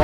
വാ.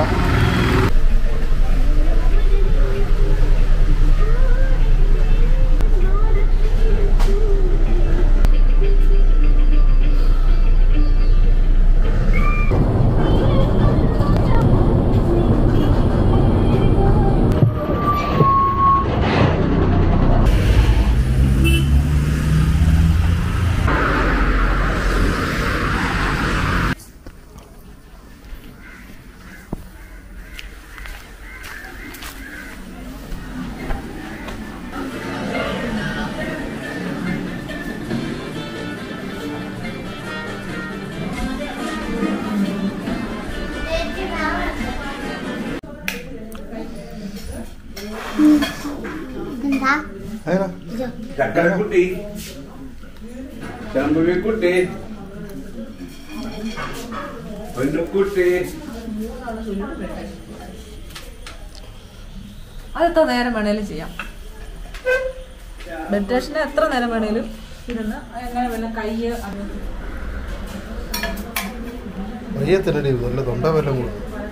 എന്താ അതിനാ ചക്കരക്കുട്ടി ശംഭുവിക്കുട്ടി പൊന്നുക്കുട്ടി അത് എത്ര നേരം വേണേലും ചെയ്യാം മെഡിറ്റേഷന് എത്ര നേരം വേണേലും ഇരുന്ന് എങ്ങനെ വല്ല കൈ അത് വയ്യത്തില്ലടി നല്ല തൊണ്ട വല്ലതും കൂടെ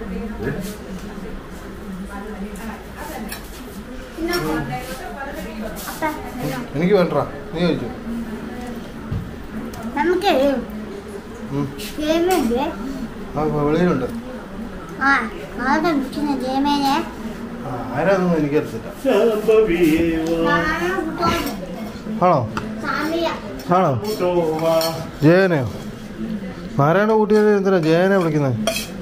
അപ്പ എനിക്ക് വേണ്ടടാ നീ ചോദിച്ചു നമുക്ക് ഗെയിമില്ലേ ആ വെളിയിലുണ്ട് ആ ആരുടെ വിളിക്കുന്ന ഗെയിമേനെ ആ ആരാന്നൊന്നും എനിക്കറിയത്തില്ല ശാംഭവിയേ വാ, ആണോ സാമിയ ആണോ കൂട്ടോ വാ. ജയനെയോ നാരായണ കൂട്ടിയത് എന്തിനാ ജയനെ വിളിക്കുന്നത്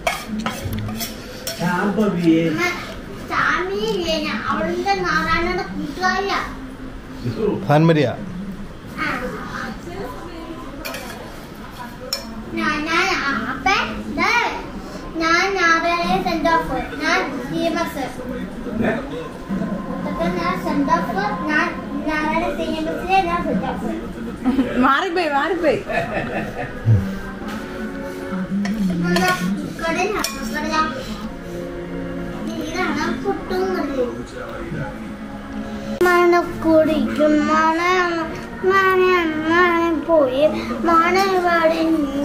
ശാംഭവിയേ സാമിയ അവളുടെ നാരായണയുടെ കൂട്ടുകാരിയാ താൻമരിയ ആ. ഞാൻ ഞാൻ അപ്പ ദേ, ഞാൻ നാരായണ സെന്റ് ഓഫ് ഞാൻ സിഎംഎസ് ഏ? അതൊക്കെ ഞാൻ സെന്റ് ഓഫ് ഞാൻ നാരായണ സിഎംഎസിലെ ഞാൻ സെന്റ് ഓഫ് മാറിപ്പോയി മാറിപ്പോയി കുടിക്കും മണ മണ മണ പോയി മണവാടി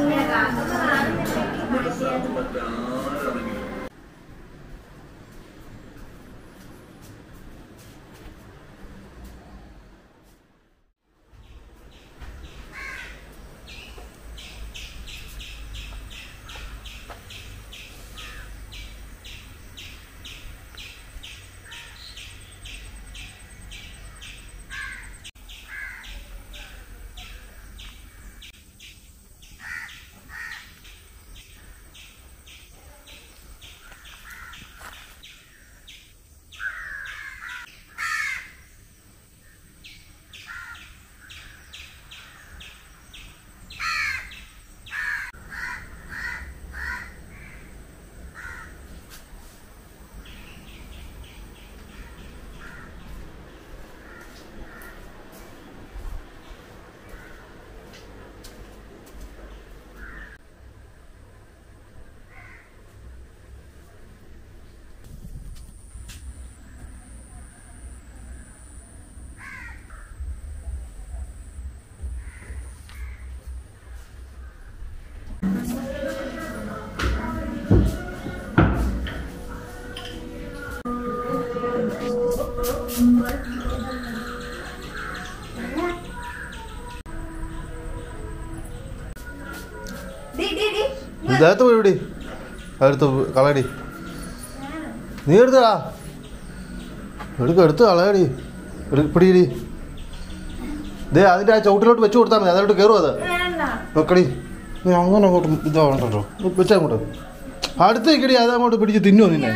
ഇദ്ദേഹത്ത് പോയിടി അടുത്ത് കളയടി നീ എടുത്തടാ എടുക്ക എടുത്ത് കളയടി എടു- പിടിയിടി ദേ അതിൻ്റെ ആ ചവിട്ടിലോട്ട് വെച്ച് കൊടുത്താൽ മതി അതിലോട്ട് കയറും അത് നോക്കടി നീ അങ്ങനെ അങ്ങോട്ട് ഇതാവണ്ടല്ലോ വെച്ചാൽ അങ്ങോട്ട് അടുത്ത് നിൽക്കടി അത് അങ്ങോട്ട് പിടിച്ച് തിന്നുമോ നിന്നെ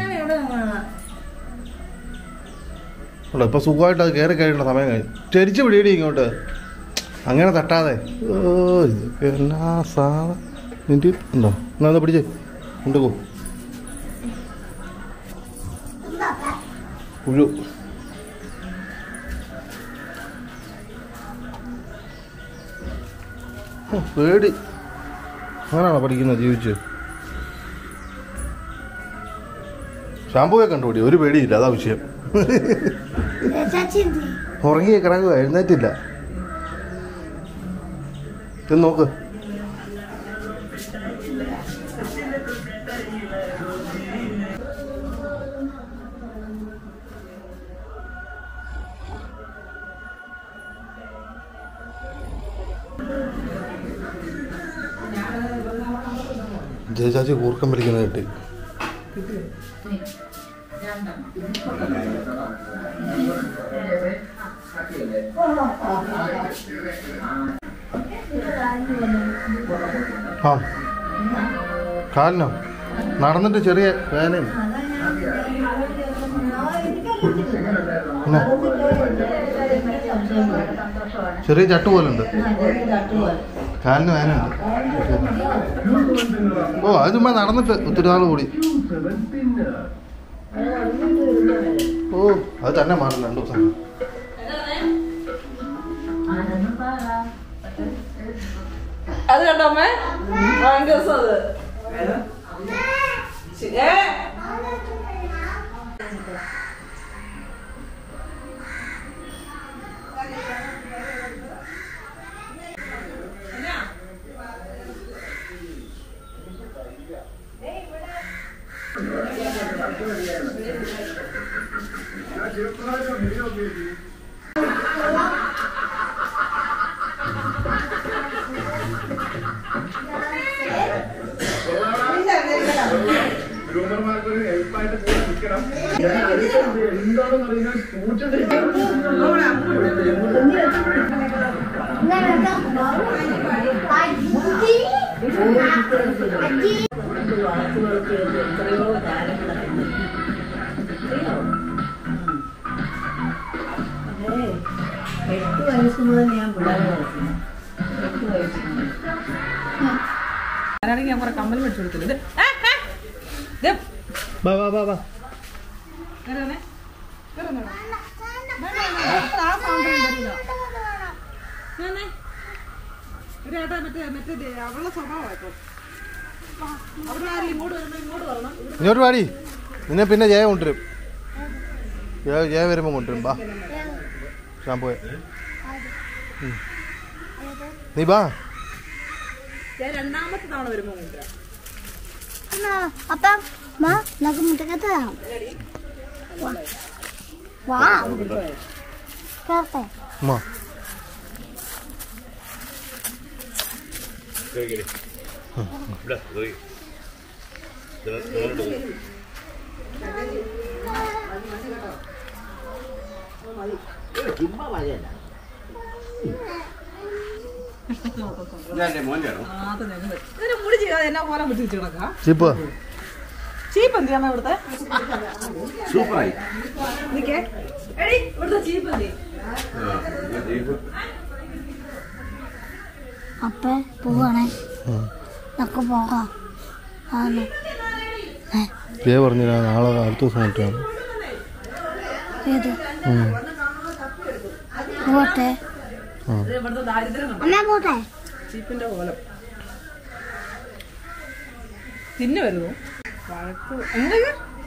ഉള്ളു ഇപ്പൊ സുഖമായിട്ട് അത് കയറി കഴിയേണ്ട സമയം കഴിഞ്ഞു ചരിച്ച് പിടിയടി ഇങ്ങോട്ട് അങ്ങനെ തട്ടാതെ ഓ ഇതൊക്കെ എന്നാ സാധ നിന്റെ ഉണ്ടോ എന്നാ ഒന്ന് പിടിച്ചേ കൊണ്ടുപോ പുഴു ഹോ, പേടി അങ്ങനെയാണോ പഠിക്കുന്നത് ജീവിച്ച് ഷാമ്പുവെ കണ്ടുപിടി ഒരു പേടിയില്ല അതാ വിഷയം ഉറങ്ങി കിടക്കുക എഴുന്നേറ്റില്ല ഇത് നോക്ക് ജയചാച്ചി കൂർക്കം വലിക്കുന്നത് കിട്ടി ആ കാലിനോ നടന്നിട്ട് ചെറിയ വേനയും പിന്നെ ചെറിയ ചട്ട് പോലുണ്ട് കാലിന് വേനുണ്ട് ഓ അത് ചുമ്മാ നടന്നിട്ട് ഒത്തിരി നാൾ കൂടി ഓ അത് തന്നെ മാറില്ല രണ്ടു ദിവസം അത് കണ്ടോ അമ്മേ ഭയങ്കര രസം അത് ശരി. ഏ ഗ്രൂമർമാർക്കൊരു ഹെൽപ്പായിട്ട് കൂടെ നിൽക്കണം ഞാൻ അടുത്തത് എന്താണെന്ന് അറിയാൻ എട്ട് വയസ്സ് മുതൽ ഞാൻ പിള്ളേരെ വളർത്തുന്നു എട്ട് വയസ്സ് മുതൽ ഞാനാണെങ്കിൽ ഞാൻ കുറെ കമ്മൽ മേടിച്ചു കൊടുത്തിട്ടുണ്ട് ഏ, ഏ. ദേ, ബാ ബാ ബാ ബാ കേറി വന്നേ. കേറി വന്നോ. വേണ്ട, വേണ്ട, അപ്പൊ ആ sound ഒന്നും വരില്ല. നീ വന്നേ. ഒരു ഏട്ടാ മറ്റേ മറ്റേ ദേ, അവളുടെ സ്വഭാവമായിപ്പോ അവിടെ ആരും ഇങ്ങോട്ട് വരുമ്പോ ഇങ്ങോട്ട് വരണം ഇവിടെ ഇങ്ങോട്ട് പാടി നിന്നെ പിന്നെ ജയ കൊണ്ടുവരും ജയ ജയ വരുമ്പോൾ കൊണ്ടുവരും ബാ ഷാമ്പു നീ ബാ ഞാൻ രണ്ടാമത്തെ തവണ വരുമ്പോ കൊണ്ടുവരാം അപ്പം മാ നമുക്ക് മുട്ടക്കത്ത് കാണാം വാ കേട്ടെ അമ്മ ആദ്യം ഞങ്ങൾ ഇതിന് മുടി ചെയ്യാതെ എന്നാ പോലെ വിട്ട് വെച്ച് കിടക്കാം ചീപ്പ് ചീപ്പ് എന്തിനാണ് ഇവിടുത്തെ സൂപ്പറായി നിക്കേ എടി ഇവിടുത്തെ ചീപ്പ് എന്തി അപ്പ പോവാണേ നമുക്ക് പോകാം ആന്ന് ജയ പറഞ്ഞില്ല നാളെ അടുത്ത ദിവസം കൊണ്ടുവരാം ഏത് ഉം. പോട്ടെ ആ ഇത് ഇവിടുത്തെ ദാരിദ്ര്യം കണ്ടോ അമ്മ പോട്ടെ ചീപ്പിന്റെ കോലം തിന്നു വരുന്നു വഴക്ക് എന്തൊക്കെ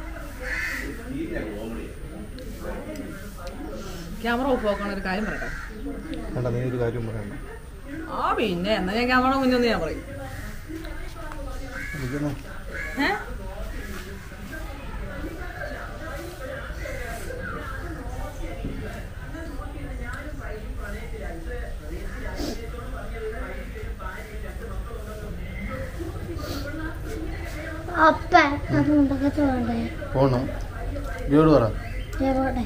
ക്യാമറ ഓഫ് ആക്കണ ഒരു കാര്യം പറയട്ടെ വേണ്ട നീ ഒരു കാര്യം പറയണ്ട ആ പിന്നെ എന്നാ ഞാൻ ക്യാമറ മുന്നൊന്ന് ഞാൻ പറയും വിളിക്കുന്നേ. ഏ അപ്പ നമുക്ക് മുട്ടക്കത്ത് പോകണ്ടേ പോണം ജിയോട് പറ ദേ പോട്ടെ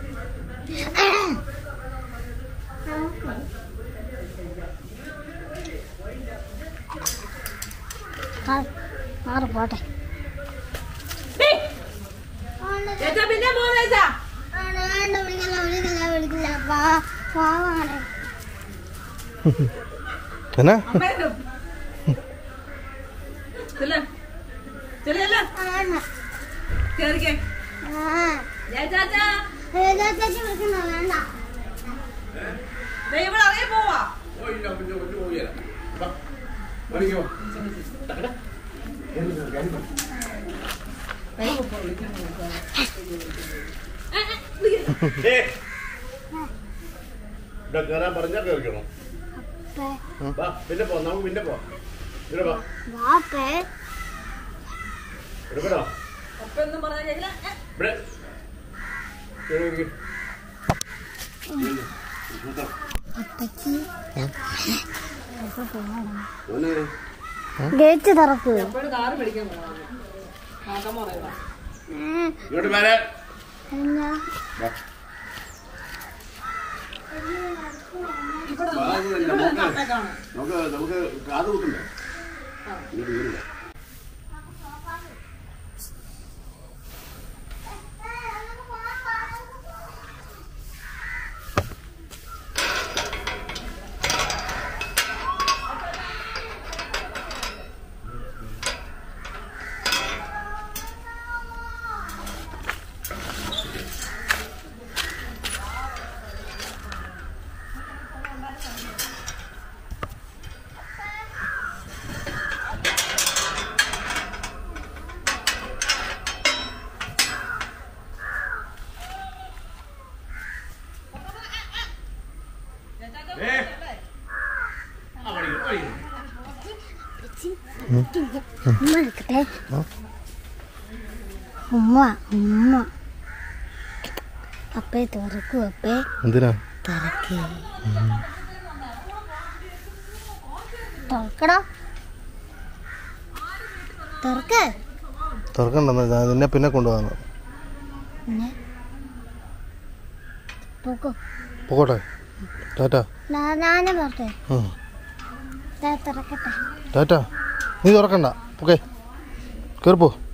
മാറി പോട്ടെ ചേച്ചാ പിന്നെ പോകുന്നേച്ചാ വിളിക്കില്ല വിളിക്കില്ല വിളിക്കില്ല പാവാണ് എന്നാ അമ്മേനും ചെല്ലേ ചെല്ലേ കേറിക്കേ ചേച്ചാച്ചാ വിളിക്കുന്ന വേണ്ട ദേ ഇവിടെ അറിയ പോവാ ഇവിടെ കയറാൻ പറഞ്ഞാൽ കേൾക്കണം അപ്പേ വാ പിന്നെ പോ നമുക്ക് പിന്നെ പോ ഇവിടെ വാ വാപ്പേ എടുക്കണോ അപ്പൊ ഒന്നും പറഞ്ഞാൽ കേൾക്കില്ല ഏ, ഇവിടെ ഇവിടെ ഇരിക്ക്. അപ്പച്ചി മോനെ ഗേറ്റ് തുറക്കൂ എപ്പോഴും കാറ് മേടിക്കാൻ പോകണം നോക്കാൻ പറയുക ഇങ്ങോട്ട് വരെ എന്നാ വാ. ഇവിടെ വാ, ഇത് തന്നെ. ഇവിടെ നമുക്ക് അപ്പേക്കാണ് നമുക്ക് നമുക്ക് കാത് കുത്തണ്ടേ ഇങ്ങോട്ട് വരില്ല ഏ ആ പഠിക്കും പഠിക്കും ഉമ്മ എടുക്കട്ടെ ഉമ്മ ഉമ്മ അപ്പേ തുറക്കൂ അപ്പേ എന്തിനാ തുറക്കേ തുറക്കടോ തുറക്ക് തുറക്കണ്ടെന്ന് ഞാൻ നിന്നെ പിന്നെ കൊണ്ടുപോകാന്ന് പിന്നെ പോക്കോ പോകട്ടെ ടാറ്റാ ഞാനും പറഞ്ഞേ ഉം. ദാ തുറക്കട്ടെ ടാറ്റാ നീ തുറക്കണ്ട ഓക്കെ കയറിപ്പോ